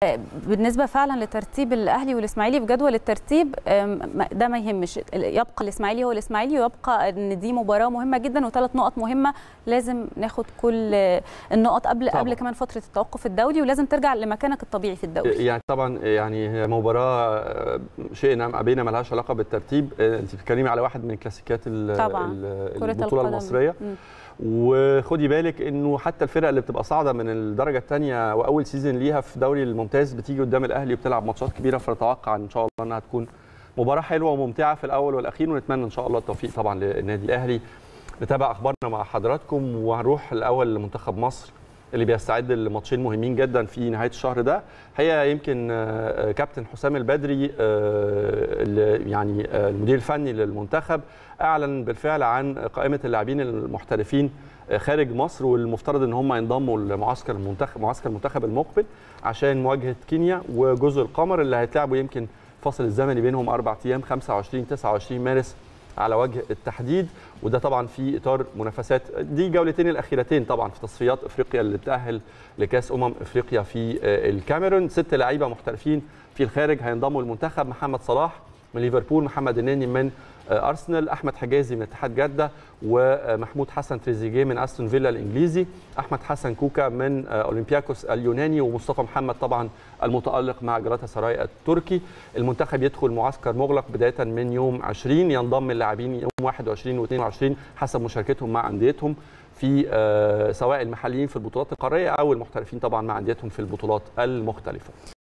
بالنسبه فعلا لترتيب الاهلي والاسماعيلي في جدول الترتيب ده ما يهمش يبقى الاسماعيلي هو الاسماعيلي ويبقى ان دي مباراه مهمه جدا وثلاث نقط مهمه لازم ناخد كل النقط قبل طبعا. قبل كمان فتره التوقف الدولي ولازم ترجع لمكانك الطبيعي في الدوري يعني طبعا يعني هي مباراه شئنا بينا ما لهاش علاقه بالترتيب انت بتتكلمي على واحد من كلاسيكيات البطوله المصريه م. وخدي بالك انه حتى الفرق اللي بتبقى صاعده من الدرجه الثانيه واول سيزون ليها في دوري الممتاز بتيجي قدام الاهلي وبتلعب ماتشات كبيره فنتوقع ان شاء الله انها تكون مباراه حلوه وممتعه في الاول والاخير ونتمنى ان شاء الله التوفيق طبعا للنادي الاهلي نتابع اخبارنا مع حضراتكم وهنروح الاول لمنتخب مصر اللي بيستعد لماتشين مهمين جدا في نهايه الشهر ده هي يمكن كابتن حسام البدري يعني المدير الفني للمنتخب اعلن بالفعل عن قائمه اللاعبين المحترفين خارج مصر والمفترض ان هم ينضموا لمعسكر المنتخب معسكر المنتخب المقبل عشان مواجهه كينيا وجزر القمر اللي هيتلعبوا يمكن فاصل الزمني بينهم اربع ايام 25 29 مارس على وجه التحديد وده طبعا في اطار منافسات دي جولتين الاخيرتين طبعا في تصفيات افريقيا اللي بتاهل لكاس امم افريقيا في الكاميرون ست لعيبه محترفين في الخارج هينضموا للمنتخب محمد صلاح من ليفربول محمد النني من ارسنال احمد حجازي من اتحاد جده ومحمود حسن تريزيجيه من استون فيلا الانجليزي احمد حسن كوكا من اولمبياكوس اليوناني ومصطفى محمد طبعا المتالق مع جلاتا سراي التركي المنتخب يدخل معسكر مغلق بدايه من يوم 20 ينضم اللاعبين يوم 21 و22 حسب مشاركتهم مع انديتهم في سواء المحليين في البطولات القاريه او المحترفين طبعا مع انديتهم في البطولات المختلفه